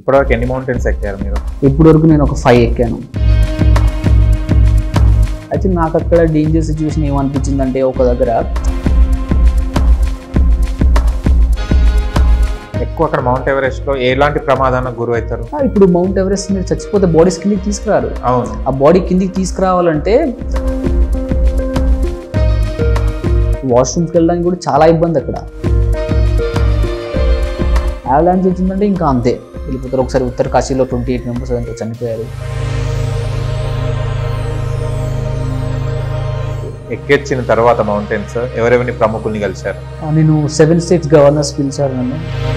ఇప్పటివరకు ఎన్ని మౌంటైన్స్ ఎక్కారు మీరు ఇప్పటి వరకు నేను ఒక ఫైవ్ ఎక్కాను అయితే నాకు అక్కడ డేంజర్ సిచ్యువేషన్ ఏమనిపించిందంటే ఒక దగ్గర ఎక్కువ అక్కడ మౌంట్ ఎవరెస్ట్ లో ఎలాంటి ప్రమాదానికి గురి అవుతారు ఆ, ఇప్పుడు మౌంట్ ఎవరెస్ట్ మీరు చచ్చిపోతే బాడీస్ కిందికి తీసుకురారు అవును ఆ బాడీ కిందికి తీసుకురావాలంటే వాష్రూమ్స్కి వెళ్ళడానికి కూడా చాలా ఇబ్బంది అక్కడ అవలాంచ్ వచ్చిందంటే ఇంకా అంతే వెళ్ళిపోతారు ఒకసారి ఉత్తర కాశీలో ట్వంటీ ఎయిట్ మెంబర్స్ ఎంతో చనిపోయారు ఎక్కెచ్చిన తర్వాత మౌంటైన్స్ ఎవరెవరిని ప్రముఖుల్ని కలిశారు ఆ, నేను సెవెన్ స్టేట్స్ గవర్నర్స్ పిలిచారు నన్ను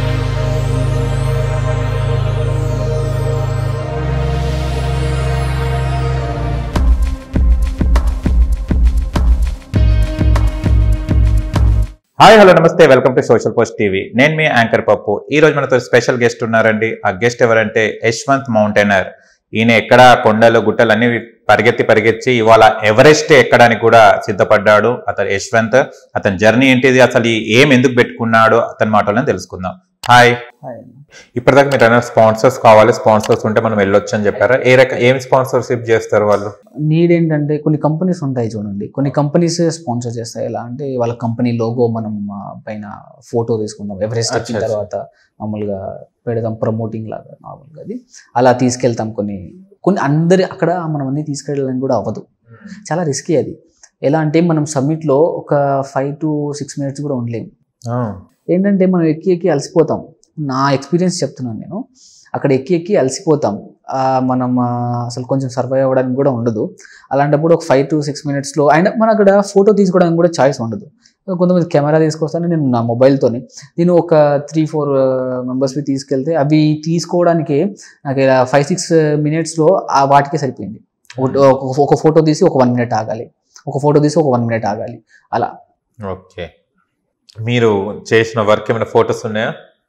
హాయ్ హలో నమస్తే welcome to social post TV నేను మీ యాంకర్ పప్పు ఈ రోజు మనతో స్పెషల్ గెస్ట్ ఉన్నారండి ఆ గెస్ట్ ఎవరంటే యశ్వంత్ మౌంటైనర్ ఈయన ఎక్కడ కొండలు గుట్టలు అన్ని పరిగెత్తి పరిగెత్తి ఇవాళ ఎవరెస్ట్ ఎక్కడానికి కూడా సిద్ధపడ్డాడు అతను యశ్వంత్ అతని జర్నీ ఏంటిది అసలు ఈ ఏం ఎందుకు పెట్టుకున్నాడు అతని మాటలను తెలుసుకుందాం హాయ్ ఇప్పటిదాకా మీరు అన్న స్పాన్సర్స్ కావాలి స్పాన్సర్స్ ఉంటే మనం వెళ్ళొచ్చు అని చెప్పారా ఏ రక ఏం స్పాన్సర్షిప్ చేస్తారు వాళ్ళు నీడ్ ఏంటంటే కొన్ని కంపెనీస్ ఉంటాయి చూడండి కొన్ని కంపెనీస్ స్పాన్సర్ చేస్తాయి ఎలా అంటే వాళ్ళ కంపెనీ లోగో మనం ఆ, పైన ఫోటో తీసుకుంటాం ఎవరెస్ట్ వచ్చిన అచ్చా, అచ్చా. తర్వాత మామూలుగా పెడదాం ప్రమోటింగ్ లాగా నార్మల్గా అది అలా తీసుకెళ్తాం కొన్ని కొన్ని అందరి అక్కడ మనం అన్ని తీసుకెళ్ళడానికి కూడా అవ్వదు చాలా రిస్కీ అది ఎలా అంటే మనం సమ్మిట్లో ఒక ఫైవ్ టు సిక్స్ మినిట్స్ కూడా ఉండలేము ఆ, ఏంటంటే మనం ఎక్కి ఎక్కి అలసిపోతాం నా ఎక్స్పీరియన్స్ చెప్తున్నాను నేను అక్కడ ఎక్కి ఎక్కి అలసిపోతాం ఆ, మనం ఆ, అసలు కొంచెం సర్వైవ్ అవ్వడానికి కూడా ఉండదు అలాంటప్పుడు ఒక ఫైవ్ టు సిక్స్ మినిట్స్లో అండ్ మన అక్కడ ఫోటో తీసుకోవడానికి కూడా చాయిస్ ఉండదు కొంతమంది కెమెరా తీసుకొస్తాను నేను నా మొబైల్తోని నేను ఒక త్రీ ఫోర్ మెంబర్స్వి తీసుకెళ్తే అవి తీసుకోవడానికి నాకు ఇలా ఫైవ్ సిక్స్ మినిట్స్లో ఆ వాటికే సరిపోయింది ఒక- ఒక- ఒక ఫోటో తీసి ఒక వన్ మినిట్ ఆగాలి ఒక ఫోటో తీసి ఒక వన్ మినిట్ ఆగాలి అలా ఓకే మీరు చేసిన వర్క్ ఏమైనా ఫొటోస్ ఉన్నాయా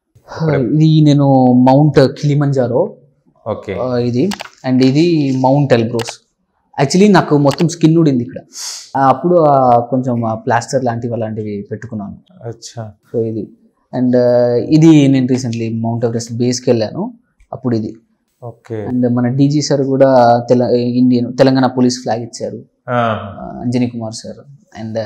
ఇది నేను మౌంట్ కిలిమంజారో ఓకే ఆ, ఇది అండ్ ఇది మౌంట్ ఎల్బ్రోస్ యాక్చువల్లీ నాకు మొత్తం స్కిన్ ఉడింది ఇక్కడ ఆ, అప్పుడు ఆ, కొంచెం ప్లాస్టర్ లాంటివి అలాంటివి పెట్టుకున్నాను అచ్చా సో ఇది అండ్ ఇది నేను రీసెంట్లీ మౌంట్ ఎవరెస్ట్ బేస్కి వెళ్ళాను అప్పుడు ఇది ఓకే అండ్ మన డీజీ సార్ కూడా తెల ఇండియన్ తెలంగాణ పోలీస్ ఫ్లాగ్ ఇచ్చారు ఆ, ఆ, అంజనీ కుమార్ సార్ అండ్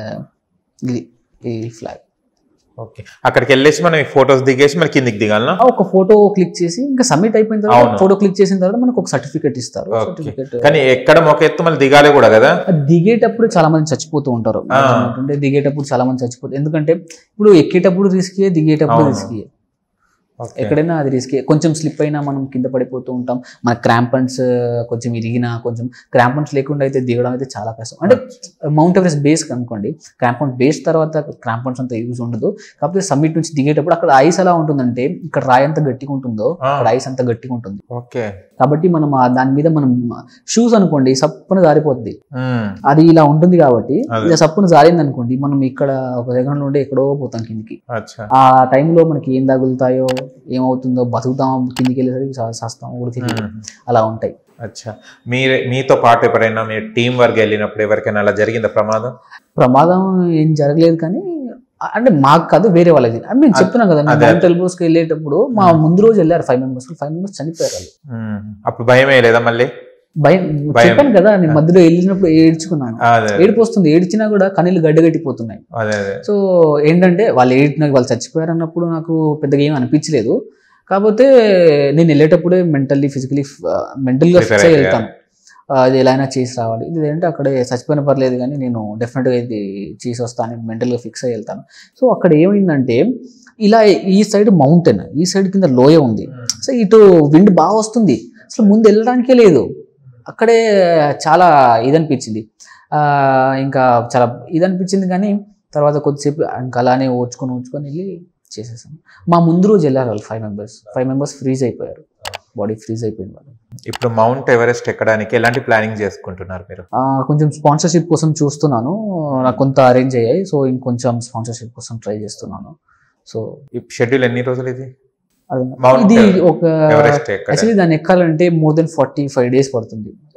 ఇది ఈ ఫ్లాగ్ ఓకే అక్కడికి వెళ్ళేసి మనం ఈ ఫొటోస్ దిగేసి మరి కిందికి దిగాలనా ఒక ఫోటో క్లిక్ చేసి ఇంకా సబ్మిట్ అయిపోయిన తర్వాత అవును. ఫోటో క్లిక్ చేసిన తర్వాత మనకు ఒక సర్టిఫికేట్ ఇస్తారు ఓకే. సర్టిఫికేట్ కానీ ఎక్కడ ఒక ఎత్తు మళ్ళీ దిగాలి కూడా కదా అది దిగేటప్పుడు చాలా మంది చచ్చిపోతూ ఉంటారు ఆ. అంటే దిగేటప్పుడు చాలా మంది చచ్చిపోతారు ఎందుకంటే ఇప్పుడు ఎక్కేటప్పుడు రిస్కీ దిగేటప్పుడు అవును. Risky okay. ఎక్కడైనా అది రిస్కీ కొంచెం స్లిప్ అయినా మనం కింద పడిపోతూ ఉంటాం మన క్రాంపన్స్ కొంచెం ఇరిగినా కొంచెం క్రాంపన్స్ లేకుండా అయితే దిగడం అయితే చాలా కష్టం అంటే మౌంట్ ఎవరెస్ట్ బేస్ అనుకోండి క్రాంపన్స్ బేస్ తర్వాత క్రాంపన్స్ అంత యూజ్ ఉండదు కాకపోతే సమ్మిట్ నుంచి దిగేటప్పుడు అక్కడ ఐస్ ఎలా ఉంటుందంటే ఇక్కడ రాయి ఎంత గట్టిగా ఉంటుందో ఆ. అక్కడ ఐస్ అంత గట్టిగా ఉంటుంది ఓకే కాబట్టి మనం ఆ దాని మీద మనం షూస్ అనుకోండి సప్పున జారిపోద్ది ఉమ్, అది ఇలా ఉంటుంది కాబట్టి అదే. ఇలా సప్పున జారింది అనుకోండి మనం ఇక్కడ ఒక దగ్గర నుండి ఎక్కడో పోతాం కిందికి అచ్చా ఆ టైంలో మనకి ఏం తగులుతాయో ఏమవుతుందో బతుకుతాం కిందికి వెళ్ళేసరికి చా- చస్తాం కూడా తెలియదు ఉమ్, అలా ఉంటాయి అచ్చా మీరే మీతో పాటు ఎప్పుడైనా మీరు టీం వర్క్ వెళ్ళినప్పుడు ఎవరికైనా అలా జరిగిందా ప్రమాదం ప్రమాదం ఏం జరగలేదు కానీ ఆ- అంటే మాకు కాదు వేరే వాళ్ళది అంటే నేను అదే- చెప్తున్నాను కదా అదే. మౌంట్ ఎల్బోస్కి వెళ్ళేటప్పుడు మా ముందు రోజు వెళ్ళారు ఫైవ్ మెంబర్స్ ఫైవ్ మెంబర్స్ చనిపోయారు వాళ్ళు ఉమ్, అప్పుడు భయమే లేదా మళ్ళీ భయం భయం. చెప్పాను కదా నేను మధ్యలో వెళ్ళినప్పుడు ఏడ్చుకున్నాను అదే ఏడుపు వస్తుంది ఏడ్చినా కూడా కన్నీళ్ళు గడ్డగట్టిపోతున్నాయి అదే అదే సో ఏంటంటే వాళ్ళు ఏడిన వాళ్ళు చచ్చిపోయారు అన్నప్పుడు నాకు పెద్దగా ఏం అనిపించలేదు కాకపోతే నేను వెళ్ళేటప్పుడే మెంటల్లీ ఫిజికలీ మెంటల్గా Prepare ఫిక్స్ అయ్యి అయిపోయారు. వెళ్తాను ఆ, అది ఎలా అయినా చేసి రావాలి ఇది ఏంటంటే అక్కడే చచ్చిపోయిన పర్లేదు కానీ నేను డెఫినెట్గా ఇది చేసి వస్తాను మెంటల్గా ఫిక్స్ అయ్యి వెళ్తాను సో అక్కడ ఏమైందంటే ఇలా ఈ సైడ్ మౌంటైన్ ఈ సైడ్ కింద లోయ ఉంది సో ఇటు విండ్ బాగా వస్తుంది అసలు ముందు వెళ్ళడానికే లేదు అక్కడే చాలా ఇదనిపించింది ఆ, ఇంకా చాలా ఇదనిపించింది కానీ తర్వాత కొద్దిసేపు ఇంకా అలానే ఓడ్చుకొని ఓడ్చుకొని వెళ్ళి చేసేసాం మా ముందు రోజు వెళ్ళారు వాళ్ళు five members five members freeze అయిపోయారు బాడీ ఫ్రీజ్ అయిపోయింది వాళ్ళు ఇప్పుడు మౌంట్ ఎవరెస్ట్ ఎక్కడానికి ఎలాంటి ప్లానింగ్ చేసుకుంటున్నారు మీరు ఆ, కొంచెం స్పాన్సర్షిప్ కోసం చూస్తున్నాను నాకు కొంత అరేంజ్ అయ్యాయి సో ఇంకొంచెం స్పాన్సర్షిప్ కోసం ట్రై చేస్తున్నాను సో ఈ షెడ్యూల్ ఎన్ని రోజులు ఇది అది Mount ఇది ఒక ఎవరెస్ట్ ఎక్కడ యాక్చువల్లీ దాన్ని ఎక్కాలంటే more then forty five days పడుతుంది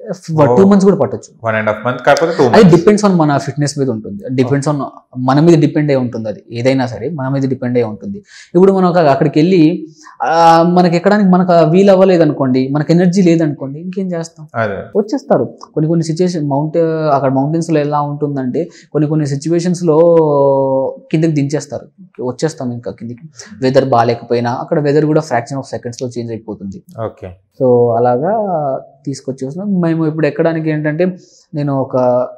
టూ మంత్స్ కూడా పట్టొచ్చు వన్ అండ్ హాఫ్ మంత్ కాకపోతే టూ అది డిపెండ్స్ ఆన్ మన ఫిట్నెస్ మీద ఉంటుంది డిపెండ్స్ ఆన్ మన మీద డిపెండ్ అయి ఉంటుంది అది ఏదైనా సరే మన మీద డిపెండ్ అయి ఉంటుంది ఇప్పుడు మనం ఒక- అక్కడికి వెళ్ళి ఆ, మనకి ఎక్కడానికి మనకు వీలు అవ్వలేదు అనుకోండి మనకు ఎనర్జీ లేదనుకోండి ఇంకేం చేస్తాం అదే వచ్చేస్తారు కొన్ని కొన్ని సిచ్యువేషన్ మౌంట్ అక్కడ mountains లో ఎలా ఉంటుందంటే కొన్ని కొన్ని situations లో కిందకి దించేస్తారు వచ్చేస్తాం ఇంకా కిందికి వెదర్ బాగాలేకపోయినా అక్కడ వెదర్ కూడా ఫ్రాక్షన్ ఆఫ్ సెకండ్స్లో చేంజ్ అయిపోతుంది ఓకే సో అలాగా తీసుకొచ్చేస్తున్నాం మేము ఇప్పుడు ఎక్కడానికి ఏంటంటే నేను ఒక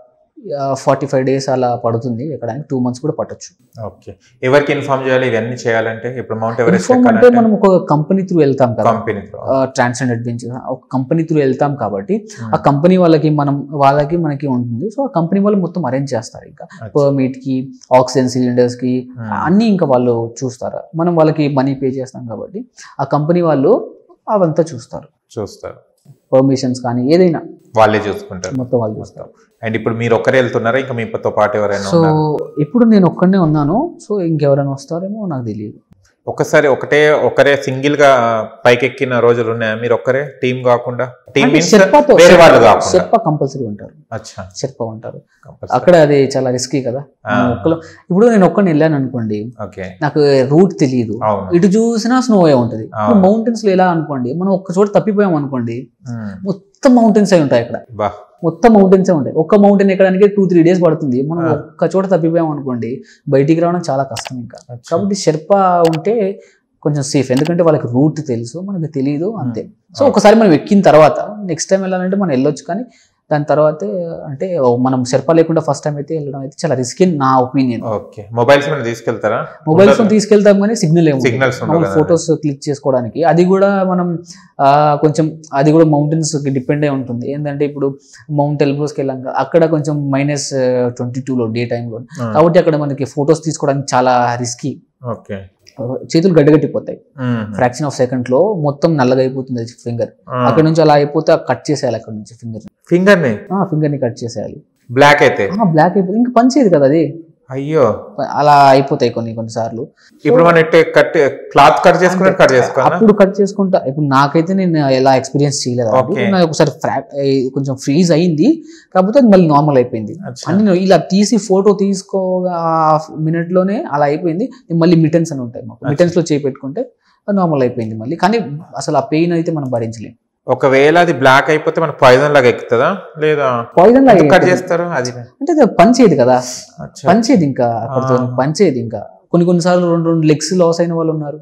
ఫార్టీ ఫైవ్ డేస్ అలా పడుతుంది ఎక్కడానికి టూ మంత్స్ కూడా పట్టొచ్చు ఓకే ఎవరికి ఇన్ఫార్మ్ చేయాలి ఇవన్నీ చేయాలంటే ఇప్పుడు మౌంట్ ఎవరెస్ట్ ఇన్ఫార్మ్ అంటే మనం ఒక కంపెనీ త్రూ వెళ్తాం కదా కంపెనీ ట్రాన్స్జెండ్ అడ్వెంచర్ ఒక కంపెనీ త్రూ వెళ్తాం కాబట్టి ఆ కంపెనీ వాళ్ళకి మనం వాళ్ళకి మనకి ఉంటుంది సో ఆ కంపెనీ వాళ్ళు మొత్తం అరేంజ్ చేస్తారు ఇంకా పర్మిట్ కి ఆక్సిజన్ సిలిండర్స్ కి అన్నీ ఇంకా వాళ్ళు చూస్తారు మనం వాళ్ళకి మనీ పే చేస్తాం కాబట్టి ఆ కంపెనీ వాళ్ళు అవంతా చూస్తారు చూస్తారు పర్మిషన్స్ కానీ ఏదైనా వాళ్ళే చూసుకుంటారు మొత్తం వాళ్ళు చూస్తారు అండ్ ఇప్పుడు మీరు ఒక్కరే వెళ్తున్నారా ఇంకా మీతో పాటు ఎవరైనా సో ఉన్నారా ఇప్పుడు నేను ఒక్కడనే ఉన్నాను సో ఇంకెవరైనా వస్తారేమో నాకు తెలియదు ఒకసారి ఒకటే ఒకరే సింగిల్ గా పైకెక్కిన రోజులు ఉన్నాయా మీరు ఒక్కరే టీం కాకుండా టీం అంటే మీన్స్ షెర్పాతో వేరే వాళ్ళు కాకుండా షెర్పా కంపల్సరీ ఉంటారు అచ్చా షెర్పా ఉంటారు compulsory. అక్కడ అది చాలా రిస్కీ కదా ఆ, మనం ఒక్కలో ఇప్పుడు నేను ఒక్కడిని వెళ్ళాను అనుకోండి ఓకే నాకు రూట్ తెలియదు అవును ఇటు చూసినా స్నో ఉంటుంది ఆ. మౌంటైన్స్ లో ఎలా అనుకోండి మనం ఒక్క చోట తప్పిపోయాం అనుకోండి ఉమ్, మొత్తం మౌంటైన్స్ అయి ఉంటాయి అక్కడ బా మొత్తం మౌంటైన్స్ ఉంటాయి ఒక్క మౌంటైన్ ఎక్కడానికి టూ త్రీ డేస్ పడుతుంది మనం ఆ. ఒక్క చోట తప్పిపోయాం అనుకోండి బయటికి రావడం చాలా కష్టం ఇంకా అచ్చా. కాబట్టి షెర్పా ఉంటే కొంచెం సేఫ్ ఎందుకంటే వాళ్ళకి రూట్ తెలుసు మనకి తెలియదు అంతే సో ఒకసారి మనం ఎక్కిన తర్వాత నెక్స్ట్ టైం వెళ్ళాలంటే మనం వెళ్ళొచ్చు కానీ దాని తర్వాతే అంటే ఓ మనం షెర్పా లేకుండా ఫస్ట్ టైం అయితే వెళ్ళడం అయితే చాలా రిస్కీ నా ఒపీనియన్ ఓకే మొబైల్స్ మీద తీసుకెళ్తారా మొబైల్ ఫోన్ తీసుకెళ్తాం కానీ సిగ్నల్ ఏమో సిగ్నల్స్ మనం ఫొటోస్ క్లిక్ చేసుకోవడానికి అది కూడా మనం ఆ, కొంచెం అది కూడా మౌంటైన్స్ డిపెండ్ అయి ఉంటుంది ఏంటంటే ఇప్పుడు మౌంట్ ఎల్బ్రోస్కి వెళ్ళాం కదా, అక్కడ కొంచెం మైనస్ ట్వంటీ టూలో డే టైంలో కాబట్టి అక్కడ మనకి ఫొటోస్ తీసుకోవడానికి చాలా రిస్కీ ఓకే చేతులు గడ్డగట్టిపోతాయి ఫ్రాక్షన్ ఆఫ్ సెకండ్ లో మొత్తం నల్లగా అయిపోతుంది ఫింగర్ అక్కడ నుంచి అలా అయిపోతే కట్ చేసేయాలి అక్కడ నుంచి ఫింగర్ ఫింగర్ ని ఫింగర్ ని కట్ చేసేయాలి బ్లాక్ అయితే బ్లాక్ అయిపోతుంది ఇంకా పనిచేయదు కదా అది అయ్యో అలా అయిపోతాయి కొన్ని కొన్నిసార్లు ఇప్పుడు మనం ఇట్టే కట్ క్లాత్ కట్ చేసుకున్నట్టు కట్ చేసుకోవాలా అప్పుడు కట్ చేసుకుంటా ఇప్పుడు నాకైతే నేను ఎలా ఎక్స్పీరియన్స్ చేయలేదు కాబట్టి Okay. నాకు ఒకసారి ఫ్రా కొంచెం ఫ్రీజ్ అయింది కాకపోతే అది మళ్ళీ నార్మల్ అయిపోయింది అచ్చా. అంటే నేను ఇలా తీసి ఫోటో తీసుకోగా మినిట్ లోనే అలా అయిపోయింది మళ్ళీ మిటన్స్ అని ఉంటాయి మాకు మిటన్స్ లో చేయి పెట్టుకుంటే అది నార్మల్ అయిపోయింది మళ్ళీ కానీ అసలు ఆ పెయిన్ అయితే మనం భరించలేం ఒకవేళ అది బ్లాక్ అయిపోతే మనకు పాయిజన్ లాగా ఎక్కుతుందా లేదా పాయిజన్ ఎందుకు కట్ చేస్తారు అది అంటే అది పనిచేయదు కదా అచ్చా. పనిచేయదు ఇంకా అక్కడితో ఆ. పనిచేయదు ఇంకా కొన్ని కొన్నిసార్లు రెండు రెండు లెగ్స్ లాస్ అయిన వాళ్ళు ఉన్నారు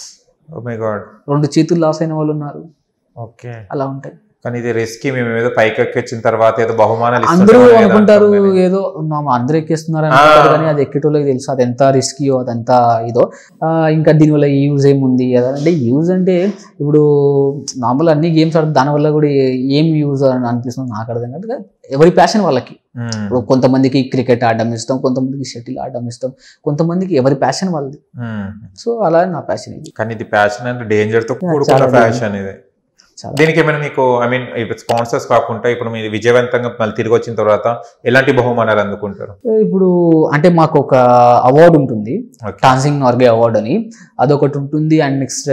ఓ మై గాడ్ రెండు చేతులు లాస్ అయిన వాళ్ళు ఉన్నారు ఓకే అలా ఉంటాయి కానీ ఇది రిస్కీ మేము ఏదో పైకి ఎక్కొచ్చిన తర్వాత ఏదో బహుమానాలు అందరూ ఇస్తుంటాం ఏదో అనుకుంటారు అనుకోం కానీ. ఏదో నామ అందరూ ఎక్కేస్తున్నారు ఆ. అనుకుంటారు కానీ అది ఎక్కేటోళ్ళకి తెలుసు అది ఎంత రిస్కీయో అది ఎంత ఇదో ఆ, ఇంకా దీనివల్ల యూజ్ ఏముంది అదా అంటే యూజ్ అంటే ఇప్పుడు నార్మల్ అన్ని గేమ్స్ ఆడుతుంది దానివల్ల కూడా ఏ- ఏం యూజ్ అని అనిపిస్తుంది నాకు అర్థం కాదు ఎవరి ప్యాషన్ వాళ్ళకి మ్మ్. ఇప్పుడు కొంతమందికి క్రికెట్ ఆడడం ఇష్టం కొంతమందికి షటిల్ ఆడడం ఇష్టం కొంతమందికి ఎవరి ప్యాషన్ వాళ్ళది మ్మ్. సో అలా నా ప్యాషన్ ఇది కానీ ఇది ప్యాషన్ అంటే డేంజర్ తో Yeah, కూడుకున్న చాలా ఫ్యాషన్ ఇది చాలా. దీనికి ఏమైనా మీకు ఐ మీన్ ఇప్పుడు స్పాన్సర్స్ కాకుండా ఇప్పుడు మీరు విజయవంతంగా మళ్ళీ తిరిగి వచ్చిన తర్వాత ఎలాంటి బహుమానాలు అందుకుంటారు ఇప్పుడు అంటే మాకు ఒక అవార్డు ఉంటుంది Okay. టాన్సింగ్ నార్గే అవార్డు అని అదొకటి ఉంటుంది అండ్ నెక్స్ట్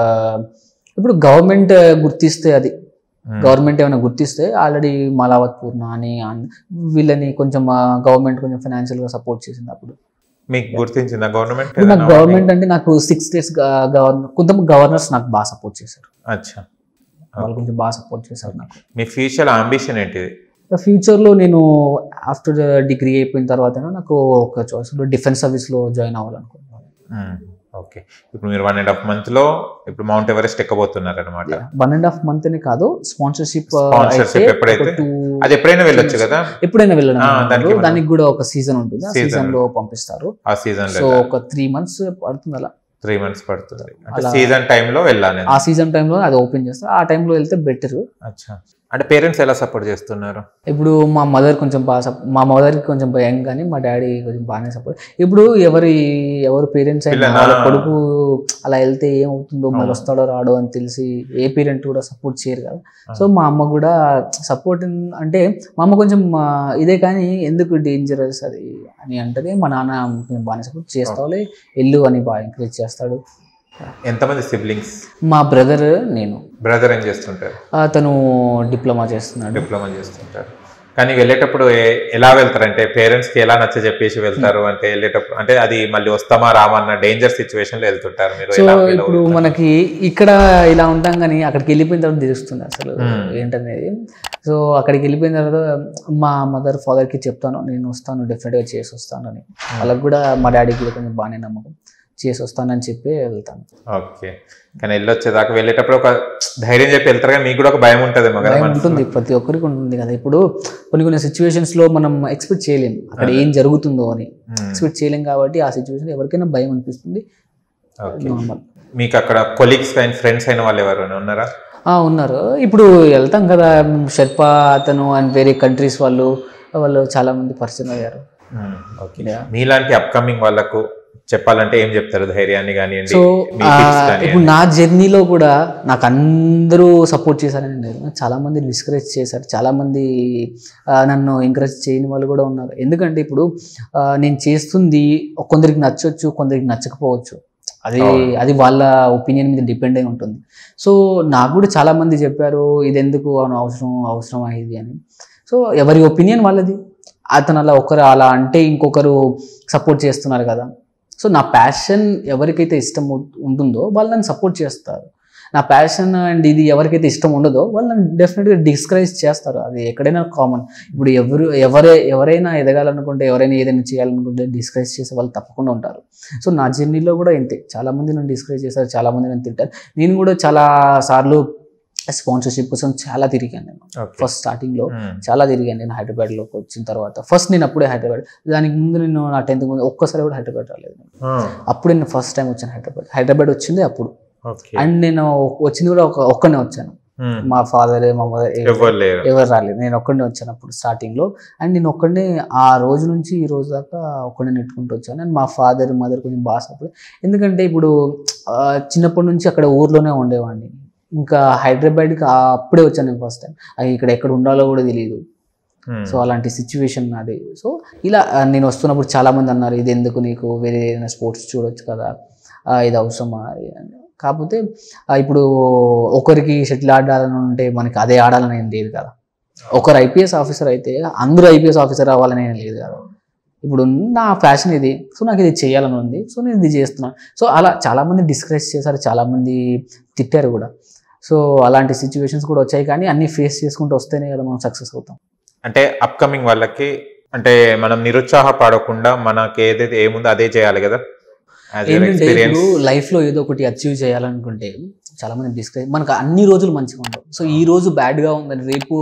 ఇప్పుడు గవర్నమెంట్ గుర్తిస్తే అది మ్మ్. గవర్నమెంట్ ఏమైనా గుర్తిస్తే ఆల్రెడీ మలావత్ పూర్ణ అని అన్- వీళ్ళని కొంచెం గవర్నమెంట్ కొంచెం ఫైనాన్షియల్ గా సపోర్ట్ చేసింది అప్పుడు మీకు గుర్తించిందా గవర్నమెంట్ ఇప్పుడు నాకు గవర్నమెంట్ అంటే నాకు సిక్స్ స్టేట్స్ గవర్నర్ కొంత గవర్నర్స్ నాకు బాగా సపోర్ట్ చేశారు అచ్చా వాళ్ళు కొంచెం బాగా సపోర్ట్ చేశారు నాకు మీ ఫ్యూచర్ అంబిషన్ ఏంటిది ఫ్యూచర్లో నేను ఆఫ్టర్ డిగ్రీ అయిపోయిన తర్వాత నాకు ఒక చాయిస్ డిఫెన్స్ సర్వీస్లో జాయిన్ అవ్వాలనుకుంటున్నాను ఓకే ఇప్పుడు మీరు వన్ అండ్ హాఫ్ మంత్ లో ఇప్పుడు మౌంట్ ఎవరెస్ట్ ఎక్కబోతున్నారు అనమాట వన్ అండ్ హాఫ్ మంత్ అనే కాదు స్పాన్సర్షిప్ Sponsorship ఎప్పుడైతే? అది ఎప్పుడైనా వెళ్ళొచ్చు కదా ఎప్పుడైనా వెళ్ళడం ఆ, అన్నమాట. దానికి ఏమన్నా- దానికి కూడా ఒక సీజన్ ఉంటుంది ఆ Season. సీజన్ లో పంపిస్తారు ఆ సీజన్ సో లో ఒక త్రీ మంత్స్ పడుతుంది అలా త్రీ మంత్స్ పడుతుంది అంటే అలా- సీజన్ టైంలో వెళ్ళాలి ఆ సీజన్ టైంలో అది ఓపెన్ చేస్తారు ఆ టైంలో వెళ్తే బెటర్ అచ్చా అంటే పేరెంట్స్ ఎలా సపోర్ట్ చేస్తున్నారు ఇప్పుడు మా మదర్ కొంచెం బాగా సప్- మా మదర్ కొంచెం భయం కానీ మా డాడీ కొంచెం బాగానే సపోర్ట్ ఇప్పుడు ఎవరి ఎవరు పేరెంట్స్ అయినా పిల్లల- వాళ్ళ కొడుకు అలా వెళ్తే ఏమవుతుందో మళ్ళీ అవును. వస్తాడో రాడో అని తెలిసి ఏ పేరెంట్ కూడా సపోర్ట్ చేయరు కదా అవును. సో మా అమ్మ కూడా సపోర్ట్ అంటే మా అమ్మ కొంచెం ఆ, ఇదే కానీ ఎందుకు డేంజరస్ అది అని అంటది మా నాన్న కొంచెం బాగానే సపోర్ట్ చేస్తావులే వెళ్ళు అని బాగా ఎంకరేజ్ చేస్తాడు ఎంతమంది సిబ్లింగ్స్ మా బ్రదర్ నేను బ్రదర్ ఏం చేస్తుంటారు అతను డిప్లొమా చేస్తున్నాడు డిప్లొమా చేస్తుంటారు కానీ వెళ్ళేటప్పుడు ఏ- ఎలా వెళ్తారు అంటే పేరెంట్స్ కి ఎలా నచ్చ చెప్పేసి వెళ్తారు అంటే వెళ్ళేటప్పుడు అంటే అది మళ్ళీ వస్తామా రామా అన్న డేంజర్ సిచ్యువేషన్ లో వెళ్తుంటారు మీరు సో ఎలా feel ఇప్పుడు అవుతారు? మనకి ఇక్కడ ఇలా ఉంటాం కానీ అక్కడికి వెళ్ళిపోయిన తర్వాత తెలుస్తుంది అసలు Hmm. ఏంటనేది సో అక్కడికి వెళ్ళిపోయిన తర్వాత మా మదర్ ఫాదర్కి చెప్తాను నేను వస్తాను డెఫినెట్గా చేసి వస్తాను అని వాళ్ళకి కూడా మా డాడీకి కూడా కొంచెం బాగానే నమ్మకం చేసి వస్తానని చెప్పి వెళ్తాను ఓకే కానీ వెళ్ళొచ్చేదాకా వెళ్ళేటప్పుడు ఒక ధైర్యం చెప్పి వెళ్తారు కానీ మీకు కూడా ఒక భయం ఉంటుంది కదా భయం మనసులో. ఉంటుంది ప్రతి ఒక్కరికి ఉంటుంది కదా ఇప్పుడు కొన్ని కొన్ని సిచ్యువేషన్స్ లో మనం ఎక్స్పెక్ట్ చేయలేం అక్కడ ఏం జరుగుతుందో అని Hmm. ఎక్స్పెక్ట్ చేయలేం కాబట్టి ఆ సిచ్యువేషన్ ఎవరికైనా భయం అనిపిస్తుంది ఓకే నార్మల్ మీకు అక్కడ కొలీగ్స్ అండ్ ఫ్రెండ్స్ అయిన వాళ్ళు ఎవరైనా ఉన్నారా ఆ, ఉన్నారు ఇప్పుడు వెళ్తాం కదా షెర్పా అతను అండ్ వేరే కంట్రీస్ వాళ్ళు వాళ్ళు చాలా మంది పరిచయం అయ్యారు ఓకే Yeah. మీలాంటి అప్కమింగ్ వాళ్ళకు చెప్పాలంటే ఏం చెప్తారు ధైర్యాన్ని కానివ్వండి సో మీ ఆ, tips కానివ్వండి. ఇప్పుడు నా జర్నీలో కూడా నాకు అందరూ సపోర్ట్ చేశారని లేదు నాకు చాలా మంది డిస్కరేజ్ చేశారు చాలా మంది ఆ, నన్ను ఎంకరేజ్ చేయని వాళ్ళు కూడా ఉన్నారు ఎందుకంటే ఇప్పుడు ఆ, నేను చేస్తుంది కొందరికి నచ్చొచ్చు కొందరికి నచ్చకపోవచ్చు అది అవును. అది వాళ్ళ ఒపీనియన్ మీద డిపెండ్ అయి ఉంటుంది సో నాకు కూడా చాలా మంది చెప్పారు ఇది ఎందుకు అవును అవసరం అవసరం ఇది అని సో ఎవరి ఒపీనియన్ వాళ్ళది అతను అలా ఒకరు అలా అంటే ఇంకొకరు సపోర్ట్ చేస్తున్నారు కదా సో నా ప్యాషన్ ఎవరికైతే ఇష్టం ఉం- ఉంటుందో వాళ్ళు నన్ను సపోర్ట్ చేస్తారు నా ప్యాషన్ అండ్ ఇది ఎవరికైతే ఇష్టం ఉండదో వాళ్ళు నన్ను డెఫినెట్గా డిస్కరేజ్ చేస్తారు అది ఎక్కడైనా కామన్ ఇప్పుడు ఎవరు ఎవరే ఎవరైనా ఎదగాలనుకుంటే ఎవరైనా ఏదైనా చేయాలనుకుంటే డిస్కరేజ్ చేసే వాళ్ళు తప్పకుండా ఉంటారు సో నా జర్నీలో కూడా ఇంతే చాలా మంది నన్ను డిస్కరేజ్ చేస్తారు చాలా మంది నన్ను తింటారు నేను కూడా చాలా సార్లు స్పాన్సర్షిప్ కోసం చాలా తిరిగాను నేను ఓకే ఫస్ట్ స్టార్టింగ్లో మ్మ్. చాలా తిరిగాను నేను హైదరాబాద్లోకి వచ్చిన తర్వాత ఫస్ట్ నేను అప్పుడే హైదరాబాద్ దానికి ముందు నేను నా టెన్త్ ముందు ఒక్కసారి కూడా హైదరాబాద్ రాలేదు నేను. ఆ, అప్పుడు నేను ఫస్ట్ టైం వచ్చాను హైదరాబాద్ హైదరాబాద్ వచ్చింది అప్పుడు ఓకే అండ్ నేను వచ్చింది కూడా ఒక ఒక్కనే వచ్చాను మ్మ్. మా ఫాదర్ మా మదర్ ఎవ్వరు లేరు ఎవరు రాలేదు నేను ఒక్కడే వచ్చాను అప్పుడు స్టార్టింగ్లో అండ్ నేను ఒక్కడే ఆ రోజు నుంచి ఈ రోజు దాకా ఒక్కడే నెట్టుకుంటూ వచ్చాను అండ్ మా ఫాదర్ మదర్ కొంచెం బాగా సపోర్ట్ ఎందుకంటే ఇప్పుడు ఆ, చిన్నప్పటి నుంచి అక్కడ ఊర్లోనే ఉండేవాడిని ఇంకా హైదరాబాద్కి అప్పుడే వచ్చాను నేను ఫస్ట్ టైం అది ఇక్కడ ఎక్కడ ఉండాలో కూడా తెలియదు మ్మ్. సో అలాంటి సిచ్యువేషన్ నాది సో ఇలా ఆ, నేను వస్తున్నప్పుడు చాలా మంది అన్నారు ఇది ఎందుకు నీకు వేరే ఏదైనా స్పోర్ట్స్ చూడొచ్చు కదా ఆ, ఇది అవసరమా అని. కాకపోతే ఆ, ఇప్పుడు ఒకరికి షటిల్ ఆడాలని ఉంటే మనకి అదే ఆడాలని ఏం లేదు కదా ఒకరు ఐపీఎస్ ఆఫీసర్ అయితే అందరూ ఐపీఎస్ ఆఫీసర్ అవ్వాలని ఏం లేదు కదా ఇప్పుడు నా ఫ్యాషన్ ఇది సో నాకు ఇది చేయాలని ఉంది సో నేను ఇది చేస్తున్నాను సో అలా చాలామంది డిస్కరేజ్ చేశారు చాలామంది తిట్టారు కూడా సో అలాంటి సిచ్యువేషన్స్ కూడా వచ్చాయి కానీ అన్ని ఫేస్ చేసుకుంటూ వస్తేనే కదా మనం సక్సెస్ అవుతాం అంటే అప్కమింగ్ వాళ్ళకి అంటే మనం నిరుత్సాహపడకుండా మనకి ఏదైతే ఏముందో అదే చేయాలి కదా యాజ్ యువర్ ఏంటంటే ఎక్స్పీరియన్స్ ఇప్పుడు లైఫ్ లో ఏదో ఒకటి అచీవ్ చేయాలనుకుంటే చాలా మంది డిస్కస్ మనకు అన్ని రోజులు మంచిగా ఉండవు సో ఈ రోజు బ్యాడ్ గా ఉందని రేపు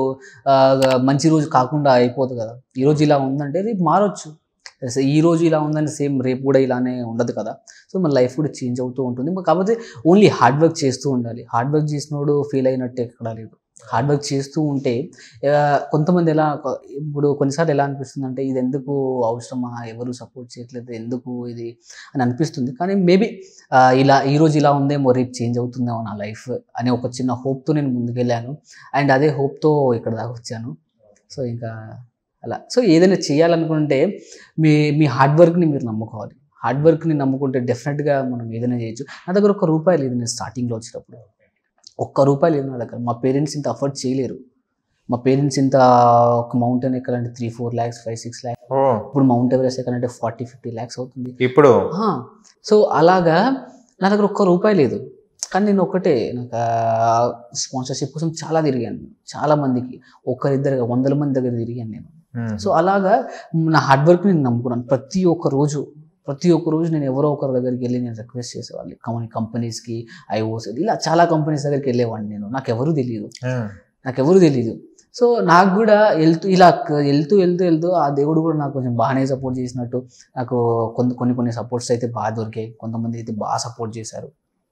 ఆ, మంచి రోజు కాకుండా అయిపోదు కదా ఈ రోజు ఇలా ఉందంటే రేపు మారొచ్చు సో ఈ రోజు ఇలా ఉందని సేమ్ రేపు కూడా ఇలానే ఉండదు కదా సో మన లైఫ్ కూడా చేంజ్ అవుతూ ఉంటుంది కాకపోతే ఓన్లీ హార్డ్ వర్క్ చేస్తూ ఉండాలి హార్డ్ వర్క్ చేసినోడు ఫీల్ అయినట్టు ఎక్కడ లేదు హార్డ్ వర్క్ చేస్తూ ఉంటే ఆ, కొంతమంది ఎలా ఇప్పుడు కొన్నిసార్లు ఎలా అనిపిస్తుంది అంటే ఇది ఎందుకు అవసరమా ఎవరు సపోర్ట్ చేయట్లేదు ఎందుకు ఇది అని అనిపిస్తుంది కానీ మేబీ ఇలా ఈ రోజు ఇలా ఉందేమో రేపు చేంజ్ అవుతుందేమో నా లైఫ్ అనే ఒక చిన్న హోప్తో నేను ముందుకెళ్ళాను అండ్ అదే హోప్తో ఇక్కడ దాకా వచ్చాను సో ఇంకా అలా సో ఏదైనా చేయాలనుకుంటే మీ మీ హార్డ్ వర్క్ని మీరు నమ్ముకోవాలి హార్డ్ వర్క్ని నమ్ముకుంటే డెఫినెట్గా మనం ఏదైనా చేయొచ్చు నా దగ్గర ఒక రూపాయి లేదు నేను స్టార్టింగ్లో వచ్చినప్పుడు ఒక్క రూపాయి లేదు నా దగ్గర మా పేరెంట్స్ ఇంత అఫోర్డ్ చేయలేరు మా పేరెంట్స్ ఇంత ఒక మౌంటైన్ ఎక్కాలంటే three four lakhs five six lakhs ఓ ఇప్పుడు మౌంట్ ఎవరెస్ట్ ఎక్కాలంటే ఫార్టీ ఫిఫ్టీ ల్యాక్స్ అవుతుంది ఇప్పుడు ఆ, సో అలాగా నా దగ్గర ఒక్క రూపాయి లేదు కానీ నేను ఒకటే నాకు స్పాన్సర్షిప్ కోసం చాలా తిరిగాను చాలా మందికి ఒక్కరిద్దరు వందల మంది దగ్గర తిరిగాను నేను మ్మ్. సో అలాగా నా హార్డ్ వర్క్ నేను నమ్ముకున్నాను ప్రతి ఒక్క రోజు ప్రతి ఒక్క రోజు నేను ఎవరో ఒకరి దగ్గరికి వెళ్ళి నేను రిక్వెస్ట్ చేసేవాళ్ళు కంపెనీ కంపెనీస్కి ఐఓస్ ఇలా చాలా కంపెనీస్ దగ్గరికి వెళ్ళేవాడిని నేను నాకు ఎవరు తెలియదు మ్మ్. నాకు ఎవరు తెలియదు సో నాకు కూడా వెళ్తూ ఇలా క- వెళ్తూ వెళ్తూ వెళ్తూ ఆ దేవుడు కూడా నాకు కొంచెం బాగానే సపోర్ట్ చేసినట్టు నాకు కొన్ని కొన్ని కొన్ని సపోర్ట్స్ అయితే బాగా దొరికాయి కొంతమంది అయితే బాగా సపోర్ట్ చేశారు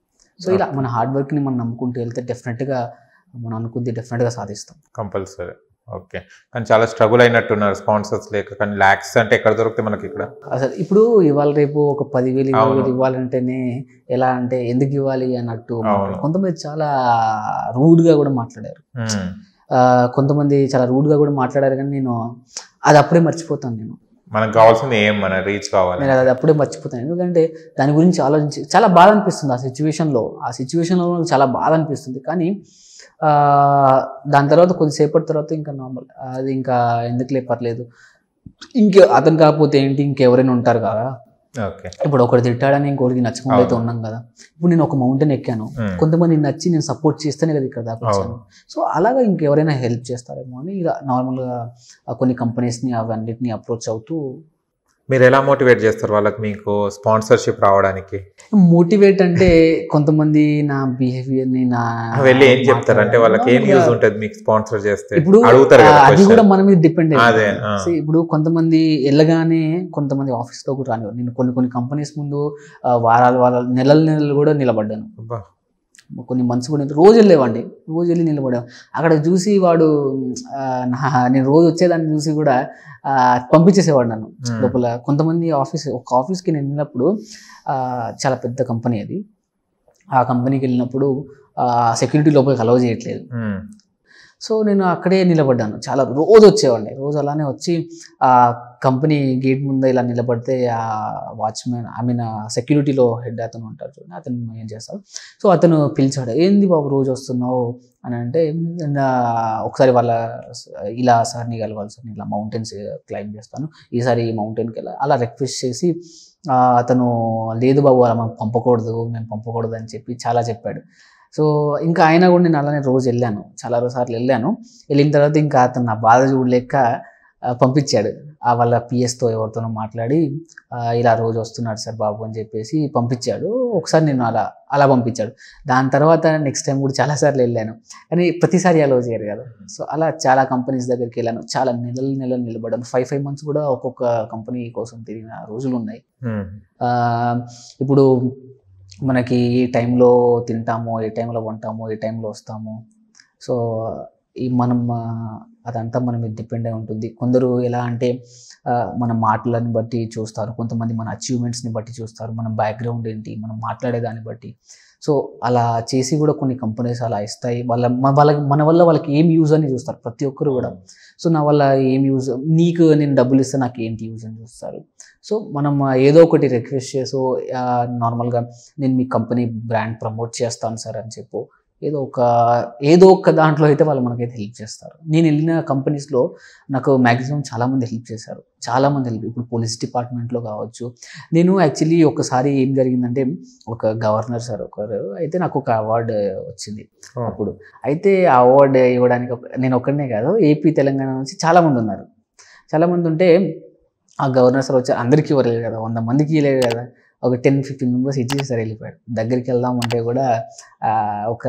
సో ఇలా మన హార్డ్ వర్క్ని మనం నమ్ముకుంటూ వెళ్తే డెఫినెట్గా మనం అనుకుంది డెఫినెట్గా సాధిస్తాం కంపల్సరీ ఓకే కానీ చాలా స్ట్రగుల్ అయినట్టున్నారు స్పాన్సర్స్ లేక కానీ ల్యాక్స్ అంటే ఎక్కడ దొరికితే మనకి ఇక్కడ అసలు ఇప్పుడు ఇవాళ రేపు ఒక పదివేలు ఇరవై వేలు అవును. ఇవ్వాలంటేనే ఎలా అంటే ఎందుకు ఇవ్వాలి అన్నట్టు మాట్లాడారు. అవును. కొంతమంది చాలా రూడ్గా కూడా మాట్లాడారు మ్మ్. ఆ, కొంతమంది చాలా రూడ్గా కూడా మాట్లాడారు కానీ నేను అది అప్పుడే మర్చిపోతాను నేను మనకు కావాల్సింది ఏం మన రీచ్ కావాలి నేను అది అప్పుడే మర్చిపోతాను ఎందుకంటే దాని గురించి ఆలోచించి చాలా బాధ అనిపిస్తుంది ఆ సిచ్యువేషన్లో ఆ సిచ్యువేషన్లో నాకు చాలా బాధ అనిపిస్తుంది కానీ ఆ, దాని తర్వాత కొద్దిసేపటి తర్వాత ఇంకా నార్మల్ అది ఇంకా ఎందుకులే పర్లేదు ఇంకే అతను కాకపోతే ఏంటి ఇంకెవరైనా ఉంటారు కదా ఓకే ఇప్పుడు ఒకటి తిట్టాడని ఇంకోటికి నచ్చకుండా అయితే అవును. ఉన్నాం కదా ఇప్పుడు నేను ఒక మౌంటైన్ ఎక్కాను కొంతమంది నచ్చి నేను సపోర్ట్ చేస్తేనే కదా ఇక్కడ దాకా వచ్చాను అవును. సో అలాగా ఇంకెవరైనా హెల్ప్ చేస్తారేమో అని ఇలా నార్మల్గా కొన్ని కంపెనీస్ని అవన్నిటిని అప్రోచ్ అవుతూ మీరు ఎలా మోటివేట్ చేస్తారు వాళ్ళకి మీకు స్పాన్సర్షిప్ రావడానికి మోటివేట్ అంటే కొంతమంది నా బిహేవియర్ని నా వెళ్ళి ఏం చెప్తారు అంటే వాళ్ళకి ఏం మాట్లాడడం- యూజ్ ఉంటుంది మీకు స్పాన్సర్ చేస్తే ఇప్పుడు అడుగుతారు ఆ, కదా అది question. కూడా మన మీద డిపెండ్ అదే, ఆ. ఇప్పుడు కొంతమంది వెళ్ళగానే కొంతమంది ఆఫీస్లో కూడా రానివ్వరు నేను కొన్ని కొన్ని కంపెనీస్ ముందు ఆ, వారాలు వారాలు నెలలు నెలలు కూడా నిలబడ్డాను అబ్బా. కొన్ని మంత్స్ కూడా రోజు వెళ్ళేవాడిని రోజు వెళ్ళి నిలబడాను అక్కడ చూసి వాడు ఆ, నా- నేను రోజు వచ్చేదాన్ని చూసి కూడా ఆ, పంపించేసేవాడు నన్ను Hmm. లోపల కొంతమంది ఆఫీస్ ఒక ఆఫీస్కి నేను వెళ్ళినప్పుడు ఆ, చాలా పెద్ద కంపెనీ అది ఆ కంపెనీకి వెళ్ళినప్పుడు సెక్యూరిటీ లోపలికి అలౌ చేయట్లేదు ఉమ్. సో నేను అక్కడే నిలబడ్డాను చాలా రోజు వచ్చేవాడిని రోజు అలానే వచ్చి ఆ కంపెనీ గేట్ ముందు ఇలా నిలబడితే ఆ వాచ్మెన్ ఐ మీన్ సెక్యూరిటీలో హెడ్ అతను ఉంటారు చూడండి అతను ఏం చేస్తారు సో అతను పిలిచాడు ఏంది బాబు రోజు వస్తున్నావు అని అంటే "నా ఒకసారి వాళ్ళ ఇలా సార్ని కలవాలి సార్ నేను ఇలా మౌంటైన్స్ క్లైంబ్ చేస్తాను ఈసారి ఈ మౌంటైన్కి వెళ్ళాలి అలా రిక్వెస్ట్ చేసి ఆ, అతను లేదు బాబు అలా మనం పంపకూడదు మేము పంపకూడదు అని చెప్పి చాలా చెప్పాడు సో ఇంకా ఆయన కూడా నేను అలానే రోజు వెళ్ళాను చాలా రోజు సార్లు వెళ్ళాను వెళ్ళిన తర్వాత ఇంకా అతను నా బాధ చూడలేక ఆ, పంపించాడు ఆ వాళ్ళ పిఎస్తో ఎవరితోనో మాట్లాడి ఆ, ఇలా రోజు వస్తున్నాడు సార్ బాబు అని చెప్పేసి పంపించాడు ఒకసారి నేను అలా అలా పంపించాడు దాని తర్వాత నెక్స్ట్ టైం కూడా చాలాసార్లు వెళ్ళాను కానీ ప్రతిసారి అలో చేయరు కదా సో అలా చాలా కంపెనీస్ దగ్గరికి వెళ్ళాను చాలా నెలలు నెలలు నిలబడ్డాను ఫైవ్ ఫైవ్ మంత్స్ కూడా ఒక్కొక్క కంపెనీ కోసం తిరిగిన రోజులు ఉన్నాయి ఉమ్. ఆ, ఇప్పుడు మనకి ఏ టైంలో తింటామో ఏ టైంలో ఉంటామో ఏ టైంలో వస్తామో సో ఈ మనం ఆ, అదంతా మన మీద డిపెండ్ అయి ఉంటుంది కొందరు ఎలా అంటే ఆ, మన మాటలను బట్టి చూస్తారు కొంతమంది మన అచీవ్మెంట్స్ని బట్టి చూస్తారు మన బ్యాక్గ్రౌండ్ ఏంటి మనం మాట్లాడే దాన్ని బట్టి సో అలా చేసి కూడా కొన్ని కంపెనీస్ అలా ఇస్తాయి వాళ్ళ మన వాళ్ళకి మన వల్ల వాళ్ళకి ఏం యూజ్ అని చూస్తారు ప్రతి ఒక్కరు కూడా సో నా వల్ల ఏం యూజ్ నీకు నేను డబ్బులు ఇస్తే నాకు ఏంటి యూజ్ అని చూస్తారు సో మనం ఆ, ఏదో ఒకటి రిక్వెస్ట్ చేసో ఆ, నార్మల్గా నేను మీ కంపెనీ బ్రాండ్ ప్రమోట్ చేస్తాను సార్ అని చెప్పు ఏదో ఒక ఏదో ఒక దాంట్లో అయితే వాళ్ళు మనకైతే హెల్ప్ చేస్తారు నేను వెళ్ళిన కంపెనీస్లో నాకు మ్యాక్సిమం చాలామంది హెల్ప్ చేశారు చాలామంది హెల్ప్ ఇప్పుడు పోలీస్ డిపార్ట్మెంట్లో కావచ్చు నేను యాక్చువల్లీ ఒకసారి ఏం జరిగిందంటే ఒక గవర్నర్ సార్ ఒకరు అయితే నాకు ఒక అవార్డు వచ్చింది ఓ. అప్పుడు అయితే ఆ అవార్డు ఇవ్వడానికి ఒక- నేను ఒక్కడనే కాదు ఏపీ తెలంగాణ నుంచి చాలామంది ఉన్నారు చాలామంది ఉంటే ఆ గవర్నర్ సార్ వచ్చి అందరికీ ఇవ్వలేదు కదా వంద మందికి ఇవ్వలేదు కదా ఒక టెన్ ఫిఫ్టీన్ మెంబర్స్ ఇచ్చేసారు వెళ్ళిపోయాడు దగ్గరికి వెళ్దాం అంటే కూడా ఆ, ఒక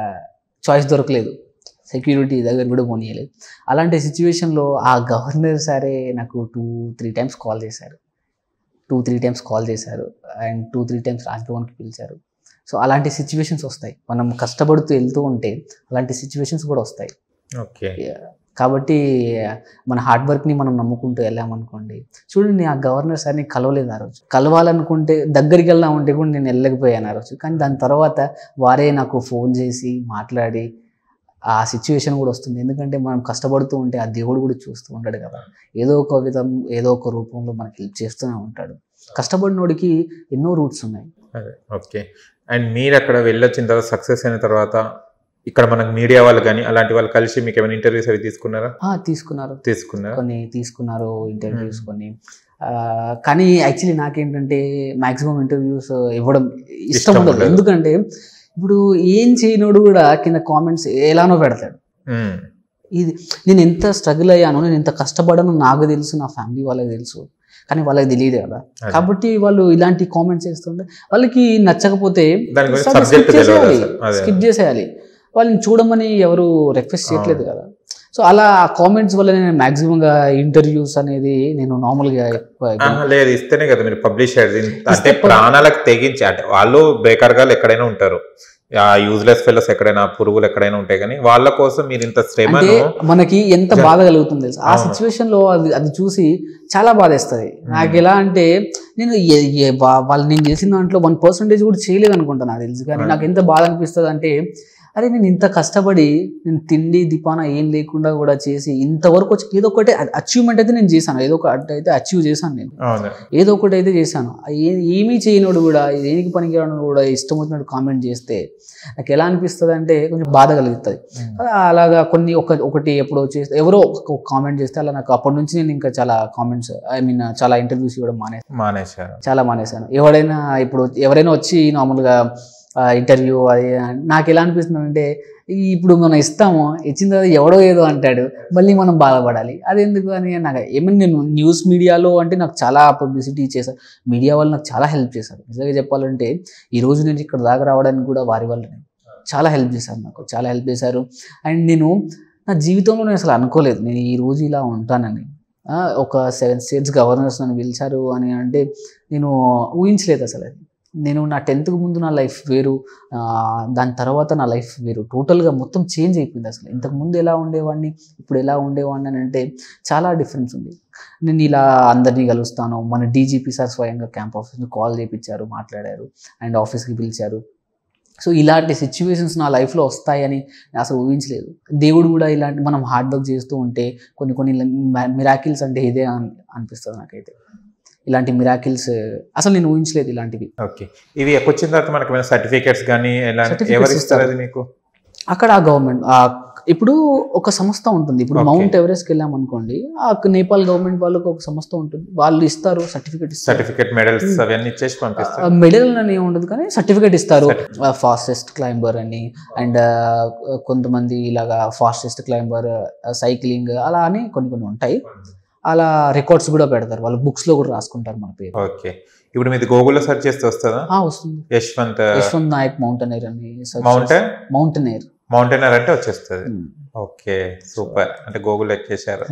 చాయిస్ దొరకలేదు సెక్యూరిటీ దగ్గర కూడా పోనీయలేదు అలాంటి సిచ్యువేషన్లో ఆ గవర్నర్ సారే నాకు టూ త్రీ టైమ్స్ కాల్ చేశారు టూ త్రీ టైమ్స్ కాల్ చేశారు అండ్ టూ త్రీ టైమ్స్ రాజ్భవన్కి పిలిచారు సో అలాంటి సిచ్యువేషన్స్ వస్తాయి మనం కష్టపడుతూ వెళ్తూ ఉంటే అలాంటి సిచ్యువేషన్స్ కూడా వస్తాయి ఓకే కాబట్టి మన హార్డ్ వర్క్ని మనం నమ్ముకుంటూ వెళ్ళామనుకోండి చూడండి ఆ గవర్నర్ సార్ని కలవలేదు ఆ రోజు కలవాలనుకుంటే దగ్గరికి వెళ్దామంటే కూడా నేను వెళ్ళకపోయాను ఆ రోజు కానీ దాని తర్వాత వారే నాకు ఫోన్ చేసి మాట్లాడి ఆ సిచ్యువేషన్ కూడా వస్తుంది ఎందుకంటే మనం కష్టపడుతూ ఉంటే ఆ దేవుడు కూడా చూస్తూ ఉంటాడు కదా ఏదో ఒక విధం ఏదో ఒక రూపంలో మనకి హెల్ప్ చేస్తూనే ఉంటాడు కష్టపడినోడికి ఎన్నో రూట్స్ ఉన్నాయి అదే ఓకే అండ్ మీరు అక్కడ వెళ్ళొచ్చిన తర్వాత సక్సెస్ అయిన తర్వాత ఇక్కడ మనకు మీడియా వాళ్ళు కానీ అలాంటి వాళ్ళు కలిసి మీకు ఏమైనా ఇంటర్వ్యూస్ అవి తీసుకున్నారా ఆ, తీసుకున్నారు తీసుకున్నారా కొన్ని తీసుకున్నారు ఇంటర్వ్యూస్ కొన్ని ఆ, కానీ యాక్చువల్లీ నాకేంటంటే మాక్సిమం ఇంటర్వ్యూస్ ఇవ్వడం ఇష్టం ఇష్టం ఉండదు ఉండదు. ఎందుకంటే ఇప్పుడు ఏం చేయనోడు కూడా కింద కామెంట్స్ ఎలానో పెడతాడు ఉమ్. ఇది నేను ఎంత స్ట్రగుల్ అయ్యాను నేను ఎంత కష్టపడానో నాకు తెలుసు నా ఫ్యామిలీ వాళ్ళకి తెలుసు కానీ వాళ్ళకి తెలియదు కదా అదే. కాబట్టి వాళ్ళు ఇలాంటి కామెంట్స్ చేస్తుంటే వాళ్ళకి నచ్చకపోతే దాని గురించి అసలు సబ్జెక్ట్ skip తెలియదు చేసేయాలి. అసలు. అదే స్కిప్ చేసేయాలి వాళ్ళని చూడమని ఎవరు రిక్వెస్ట్ చేయట్లేదు కదా సో అలా కామెంట్స్ వల్ల నేను మాక్సిమంగా ఇంటర్వ్యూస్ అనేది నేను నార్మల్గా ఎక్కువ ఆహా, లేదు ఇస్తేనే కదా మీరు పబ్లిష్ అయ్యేది అంటే ఇస్తే ప- ప్రాణాలకు తెగించి అంటే వాళ్ళు బేకార్గాలు ఎక్కడైనా ఉంటారు ఆ యూజ్లెస్ ఫెలోస్ ఎక్కడైనా పురుగులు ఎక్కడైనా ఉంటాయి కానీ వాళ్ళ కోసం మీరు ఇంత అంటే శ్రమను మనకి ఎంత జ- బాధ కలుగుతుంది తెలుసా ఆ అవును. సిచ్యువేషన్ లో అది అది చూసి చాలా బాధేస్తుంది నాకు ఎలా అంటే నేను ఏ- ఏ- వా- వాళ్ళు నేను చేసిన దాంట్లో వన్ పర్సెంటేజ్ కూడా చేయలేదు అనుకుంటా నాకు తెలుసు కానీ అవును. నాకు ఎంత బాధ అనిపిస్తుంది అంటే అరే నేను ఇంత కష్టపడి నేను తిండి దిపానా ఏం లేకుండా కూడా చేసి ఇంతవరకు వచ్చి ఏదో ఒకటి అచీవ్మెంట్ అయితే నేను చేశాను ఏదో ఒకటి అయితే అచీవ్ చేశాను నేను అవును ఏదో ఒకటి అయితే చేశాను ఏ- ఏమీ చేయనోడు కూడా దేనికి పనికిరానోడు కూడా ఇష్టం వచ్చినట్టు కామెంట్ చేస్తే నాకు ఎలా అనిపిస్తుంది అంటే కొంచెం బాధ కలుగుతుంది అలా- అలాగా కొన్ని ఒక ఒకటి ఎప్పుడో చేస్తే ఎవరో ఒక కామెంట్ చేస్తే అలా నాకు అప్పటి నుంచి నేను ఇంకా చాలా కామెంట్స్ ఐ మీన్ చాలా ఇంటర్వ్యూస్ ఇవ్వడం మానేసాను మానేశారు చాలా మానేశాను ఎవడైనా ఇప్పుడు ఎవరైనా వచ్చి నార్మల్గా ఇంటర్వ్యూ అది నాకు ఎలా అనిపిస్తుంది అంటే ఇప్పుడు మనం ఇస్తాము ఇచ్చిన తర్వాత ఎవడో ఏదో అంటాడు మళ్ళీ మనం బాధపడాలి అది ఎందుకు అని నాకు ఏమైనా నేను న్యూస్ మీడియాలో అంటే నాకు చాలా పబ్లిసిటీ చేశారు మీడియా వాళ్ళు నాకు చాలా హెల్ప్ చేశారు నిజంగా చెప్పాలంటే ఈ రోజు నేను ఇక్కడ దాకా రావడానికి కూడా వారి వల్లనే చాలా హెల్ప్ చేశారు నాకు చాలా హెల్ప్ చేశారు అండ్ నేను నా జీవితంలో నేను అసలు అనుకోలేదు నేను ఈ రోజు ఇలా ఉంటానని ఆ, ఒక సెవెన్ స్టేట్స్ గవర్నర్స్ నన్ను పిలిచారు అని అంటే నేను ఊహించలేదు అసలు అది నేను నా టెన్త్కి ముందు నా లైఫ్ వేరు ఆ, దాని తర్వాత నా లైఫ్ వేరు టోటల్గా మొత్తం చేంజ్ అయిపోయింది అసలు ఇంతకు ముందు ఎలా ఉండేవాడిని ఇప్పుడు ఎలా ఉండేవాడిని అని అంటే చాలా డిఫరెన్స్ ఉంది నేను ఇలా అందరినీ కలుస్తాను మన డీజీపీ సార్ స్వయంగా క్యాంప్ ఆఫీస్ని కాల్ చేయించారు మాట్లాడారు అండ్ ఆఫీస్కి పిలిచారు సో ఇలాంటి సిచ్యువేషన్స్ నా లైఫ్లో వస్తాయని నేను అసలు ఊహించలేదు దేవుడు కూడా ఇలాంటి మనం హార్డ్ వర్క్ చేస్తూ ఉంటే కొన్ని కొన్ని మిరాకిల్స్ అంటే ఇదే అని అనిపిస్తుంది నాకైతే ఇలాంటి మిరాకిల్స్ అసలు నేను ఊహించలేదు ఇలాంటివి ఓకే ఇవి వచ్చిన తర్వాత మనకి ఏమైనా సర్టిఫికేట్స్ కానీ ఎలా Certificates ఎవరు ఇస్తారు ఇస్తారు. అది మీకు అక్కడ ఆ గవర్నమెంట్ ఇప్పుడు ఒక సంస్థ ఉంటుంది ఇప్పుడు Okay. మౌంట్ ఎవరెస్ట్కి వెళ్ళాం అనుకోండి ఆ నేపాల్ గవర్నమెంట్ వాళ్ళకి ఒక సంస్థ ఉంటుంది వాళ్ళు ఇస్తారు సర్టిఫికేట్ ఇస్తారు సర్టిఫికేట్ మెడల్స్ Hmm. అవన్నీ ఇచ్చేసి పంపిస్తారు మెడల్ అని ఉండదు కానీ సర్టిఫికేట్ ఇస్తారు Certificate. ఫాస్టెస్ట్ క్లైంబర్ అని అండ్ కొంతమంది ఇలాగా ఫాస్టెస్ట్ క్లైంబర్ సైక్లింగ్ అలా అని కొన్ని కొన్ని ఉంటాయి అలా రికార్డ్స్ కూడా పెడతారు వాళ్ళు బుక్స్ లో కూడా రాసుకుంటారు మన పేరు ఓకే ఇప్పుడు మీది గూగుల్లో సెర్చ్ చేస్తే వస్తుందా ఆ, వస్తుంది యశ్వంత్ యశ్వంత్ నాయక్ మౌంటైనర్ అని మౌంటైన్ మౌంటైనర్ మౌంటైనర్ అంటే వచ్చేస్తుంది ఓకే సూపర్ అంటే గూగుల్ ఎక్కేశారు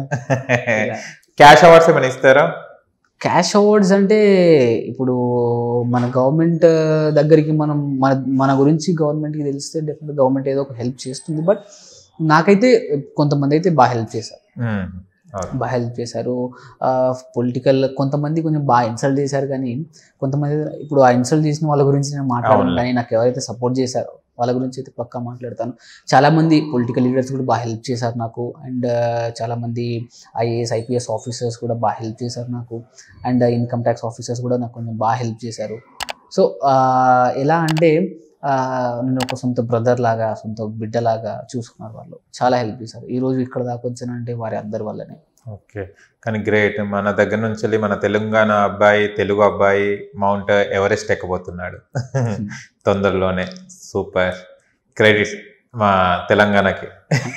క్యాష్ అవార్డ్స్ ఏమైనా ఇస్తారా క్యాష్ అవార్డ్స్ అంటే ఇప్పుడు మన గవర్నమెంట్ దగ్గరికి మనం మన మన గురించి గవర్నమెంట్కి తెలిస్తే డెఫినెట్ గవర్నమెంట్ ఏదో ఒక హెల్ప్ చేస్తుంది బట్ నాకైతే కొంతమంది అయితే బాగా హెల్ప్ చేశారు Hmm. అవును. బాగా హెల్ప్ చేశారు పొలిటికల్ కొంతమంది కొంచెం బాగా ఇన్సల్ట్ చేశారు కానీ కొంతమంది ఇప్పుడు ఆ ఇన్సల్ట్ చేసిన వాళ్ళ గురించి నేను మాట్లాడను అవునులే. కానీ నాకు ఎవరైతే సపోర్ట్ చేశారో వాళ్ళ గురించి అయితే పక్కా మాట్లాడతాను చాలామంది పొలిటికల్ లీడర్స్ కూడా బాగా హెల్ప్ చేశారు నాకు అండ్ చాలామంది ఐఏఎస్ ఐపీఎస్ ఆఫీసర్స్ కూడా బాగా హెల్ప్ చేశారు నాకు అండ్ ఇన్కమ్ ట్యాక్స్ ఆఫీసర్స్ కూడా నాకు కొంచెం బాగా హెల్ప్ చేశారు సో ఎలా అంటే ఆ, నేను ఒక సొంత బ్రదర్ లాగా సొంత బిడ్డలాగా చూసుకున్నారు వాళ్ళు చాలా హెల్ప్ చేశారు ఈ రోజు ఇక్కడ దాకా వచ్చానంటే వారి అందరి వల్లనే ఓకే కానీ గ్రేట్ మన దగ్గర నుంచి వెళ్ళి మన తెలంగాణ అబ్బాయి తెలుగు అబ్బాయి మౌంట్ ఎవరెస్ట్ ఎక్కబోతున్నాడు తొందరలోనే సూపర్ క్రెడిట్ మా తెలంగాణకి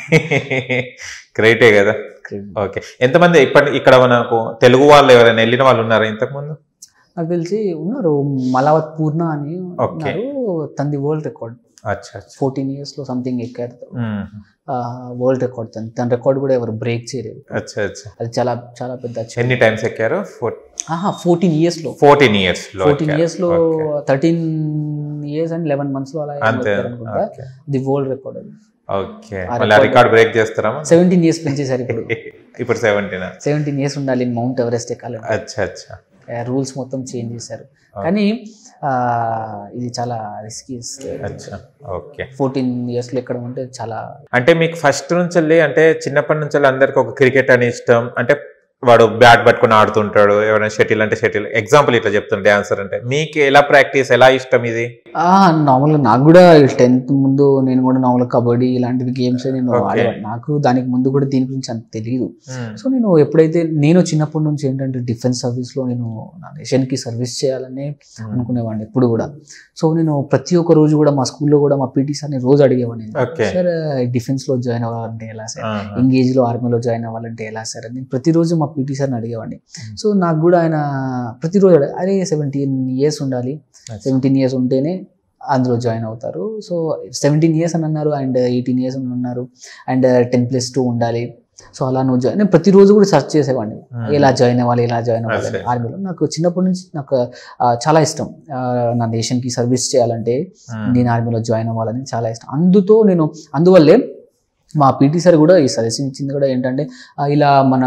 గ్రేటే కదా ఓకే ఎంతమంది ఇప్పటి ఇక్కడ మనకు తెలుగు వాళ్ళు ఎవరైనా వెళ్ళిన వాళ్ళు ఉన్నారా ఇంతకుముందు నాకు తెలిసి ఉన్నారు మలావత్ పూర్ణ అని Okay. ఉన్నారు తనది వరల్డ్ రికార్డ్ అచ్చా అచ్చా ఫోర్టీన్ ఇయర్స్ లో సంథింగ్ ఎక్కారు మ్మ్. వరల్డ్ రికార్డ్ తన తన రికార్డ్ కూడా ఎవరు బ్రేక్ చేయలేదు అచ్చా అచ్చా అది చాలా చాలా పెద్ద ఎన్ని టైమ్స్ ఎక్కారు ఫోర్టీన్ ఇయర్స్ లో ఫోర్టీన్ ఇయర్స్ లో ఫోర్టీన్ ఎక్కారు. ఇయర్స్ లో Okay. Thirteen years and eleven months లో అలా అంతే అనుకుంటా ఓకే ది వరల్డ్ రికార్డ్ అది ఓకే ఆ మళ్ళీ record- రికార్డ్ బ్రేక్ చేస్తారా సెవెంటీన్ ఇయర్స్ పెంచేశారు ఇప్పుడు ఇప్పుడు సెవెంటీన్ సెవెంటీన్ ఇయర్స్ ఉండాలి మౌంట్ ఎవరెస్ట్ ఎక్కాలంటే అచ్చా అచ్చా రూల్స్ మొత్తం చేంజ్ చేశారు కానీ ఆ, ఇది చాలా రిస్కీ అచ్చా ఓకే ఫోర్టీన్ ఇయర్స్ లో ఎక్కడం అంటే చాలా అంటే మీకు ఫస్ట్ నుంచి వెళ్ళి అంటే చిన్నప్పటి నుంచి వెళ్ళి అందరికి ఒక క్రికెట్ అని ఇష్టం అంటే వాడు బ్యాట్ పట్టుకొని ఆడుతుంటాడు ఎవరైనా షటిల్ అంటే షటిల్ ఎగ్జాంపుల్ ఇట్లా చెప్తుండే ఆన్సర్ అంటే మీకు ఎలా ప్రాక్టీస్ ఎలా ఇష్టం ఇది నార్మల్గా నాకు కూడా టెన్త్ ముందు నేను కూడా నార్మల్ కబడ్డీ ఇలాంటివి గేమ్స్ నేను Okay. ఆడేవాడిని నాకు దానికి ముందు కూడా దీని గురించి అంత తెలియదు మ్మ్. సో నేను ఎప్పుడైతే నేను చిన్నప్పటి నుంచి ఏంటంటే డిఫెన్స్ సర్వీస్ లో నేను నా నేషన్ కి సర్వీస్ చేయాలని అనుకునేవాడిని ఎప్పుడు కూడా సో నేను ప్రతి ఒక్క రోజు కూడా మా స్కూల్లో కూడా మా పీటీ సార్ని రోజు అడిగేవాడిని Okay. సార్ డిఫెన్స్ లో జాయిన్ అవ్వాలంటే ఎలా సార్ ఆహా. ఎంగేజ్ లో ఆర్మీలో జాయిన్ అవ్వాలంటే ఎలా సార్ అని నేను ప్రతిరోజు మా పీటీ సార్ని అడిగేవాడిని సో నాకు కూడా ఆయన ప్రతిరోజు అడిగే, అరే సెవెంటీన్ ఇయర్స్ ఉండాలి సెవెంటీన్ ఇయర్స్ ఉంటేనే అందులో జాయిన్ అవుతారు సో సెవెంటీన్ ఇయర్స్ అని అన్నారు అండ్ ఎయిటీన్ ఇయర్స్ అని అన్నారు అండ్ టెన్ ప్లస్ టూ ఉండాలి సో అలా నువ్వు జాయిన్ నేను ప్రతిరోజు కూడా సెర్చ్ చేసేవాడిని మ్మ్. ఎలా జాయిన్ అవ్వాలి ఎలా జాయిన్ అవ్వాలి అదే. ఆర్మీలో నాకు చిన్నప్పటి నుంచి నాకు ఆ, చాలా ఇష్టం ఆ, నా నేషన్కి సర్వీస్ చేయాలంటే మ్మ్. నేను ఆర్మీలో జాయిన్ అవ్వాలని చాలా ఇష్టం అందుతో నేను అందువల్లే మా పీటీ సార్ కూడా ఈ సజెషన్ ఇచ్చింది కూడా ఏంటంటే ఆ, ఇలా మన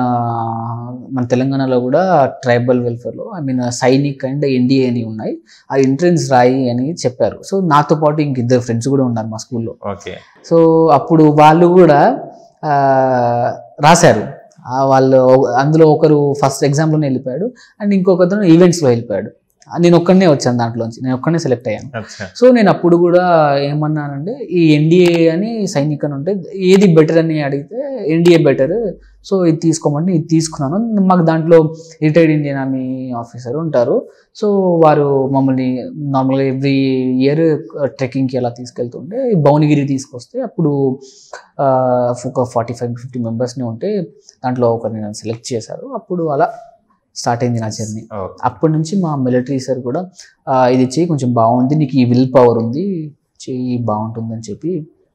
మన తెలంగాణలో కూడా ట్రైబల్ వెల్ఫేర్లో I mean Sainik and NDA అని ఉన్నాయి ఆ ఎంట్రన్స్ రాయి అని చెప్పారు సో నాతో పాటు ఇంక ఇద్దరు ఫ్రెండ్స్ కూడా ఉన్నారు మా స్కూల్లో ఓకే సో అప్పుడు వాళ్ళు కూడా ఆ, రాశారు ఆ, వాళ్ళు అందులో ఒకరు ఫస్ట్ ఎగ్జామ్లోనే వెళ్ళిపోయాడు అండ్ ఇంకొకతను ఈవెంట్స్లో వెళ్ళిపోయాడు ఆ, నేను ఒక్కడనే వచ్చాను దాంట్లోంచి నేను ఒక్కడనే సెలెక్ట్ అయ్యాను అచ్చా సో నేను అప్పుడు కూడా ఏమన్నానంటే ఈ ఎన్డీఏ అని సైనిక్ అని ఉంటే ఏది బెటర్ అని అడిగితే ఎన్డీఏ బెటర్ సో ఇది తీసుకోమంటే ఇది తీసుకున్నాను మాకు దాంట్లో రిటైర్డ్ ఇండియన్ ఆర్మీ ఆఫీసర్ ఉంటారు సో వారు మమ్మల్ని నార్మల్గా ఎవ్రీ ఇయర్ ట్రెక్కింగ్కి అలా తీసుకెళ్తుంటే భువనగిరి తీసుకొస్తే అప్పుడు ఆ, ఒక ఫార్టీ ఫైవ్ ఫిఫ్టీ మెంబర్స్ని ఉంటే దాంట్లో ఒకరిని నన్ను సెలెక్ట్ చేశారు అప్పుడు అలా స్టార్ట్ అయింది నా జర్నీ ఓకే అప్పటి నుంచి మా మిలిటరీ సార్ కూడా "ఆ, ఇది చెయ్యి కొంచెం బాగుంది నీకు ఈ విల్ పవర్ ఉంది చెయ్యి బాగుంటుందని చెప్పి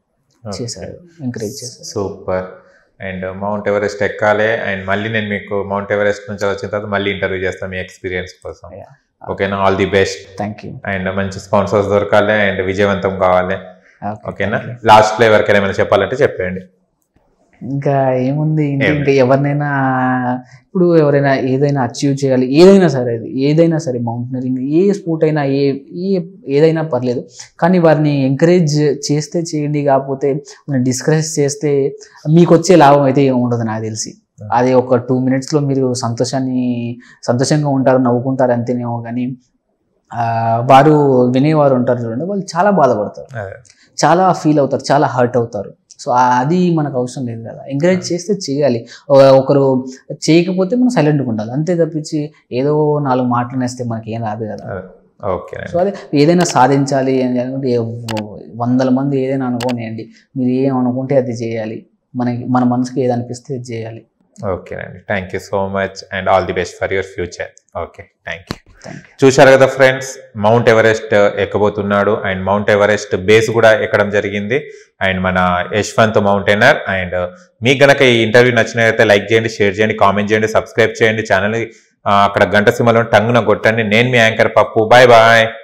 చేశారు ఎంకరేజ్ చేశారు సూపర్ అండ్ మౌంట్ ఎవరెస్ట్ ఎక్కాలి అండ్ మళ్ళీ నేను మీకు మౌంట్ ఎవరెస్ట్ నుంచి వచ్చిన తర్వాత మళ్ళీ ఇంటర్వ్యూ చేస్తాను మీ ఎక్స్పీరియన్స్ కోసం Yeah. ఓకేనా all the best thank you and మంచి స్పాన్సర్స్ దొరకాలి అండ్ విజయవంతం కావాలి ఓకేనా లాస్ట్ లో ఎవరికైనా ఏమైనా చెప్పాలంటే చెప్పండి ఇంకా ఏముంది ఇంకా ఏమి? ఇంకా ఎవరినైనా ఇప్పుడు ఎవరైనా ఏదైనా అచీవ్ చేయాలి ఏదైనా సరే అది ఏదైనా సరే మౌంటనరింగ్ ఏ స్పోర్ట్ అయినా ఏ ఏ ఏదైనా పర్లేదు కానీ వారిని ఎంకరేజ్ చేస్తే చేయండి కాకపోతే డిస్కరేజ్ చేస్తే మీకు వచ్చే లాభం అయితే ఏమి ఉండదు నాకు తెలిసి అది ఒక టూ మినిట్స్లో మీరు సంతోషాన్ని సంతోషంగా ఉంటారు నవ్వుకుంటారు అంతేనేమో కానీ ఆ, వారు వినేవారు ఉంటారు చూడండి వాళ్ళు చాలా బాధపడతారు అదే. చాలా ఫీల్ అవుతారు చాలా హర్ట్ అవుతారు సో అది మనకు అవసరం లేదు కదా ఎంకరేజ్ చేస్తే చేయాలి ఒక- ఒకరు చేయకపోతే మనం సైలెంట్గా ఉండాలి అంతే తప్పించి ఏదో నాలుగు మాటలు నేస్తే మనకి ఏం రాదు కదా ఓకే సో అదే ఏదైనా సాధించాలి అని అనుకుంటే ఎవ్- వందల మంది ఏదైనా అనుకోనియండి మీరు ఏం అనుకుంటే అది చేయాలి మనకి మన మనసుకి ఏది అనిపిస్తే అది చేయాలి ఓకే అండి thank you so much and all the best for your future okay thank you thank you చూశారు కదా ఫ్రెండ్స్ మౌంట్ ఎవరెస్ట్ ఎక్కబోతున్నాడు అండ్ మౌంట్ ఎవరెస్ట్ బేస్ కూడా ఎక్కడం జరిగింది అండ్ మన యశ్వంత్ మౌంటైనర్ అండ్ మీకు గనక ఈ ఇంటర్వ్యూ నచ్చినట్లయితే లైక్ చేయండి షేర్ చేయండి కామెంట్ చేయండి సబ్స్క్రైబ్ చేయండి ఛానల్ అక్కడ గంట సిమ్మలో టంగున కొట్టండి నేను మీ యాంకర్ పప్పు బాయ్ బాయ్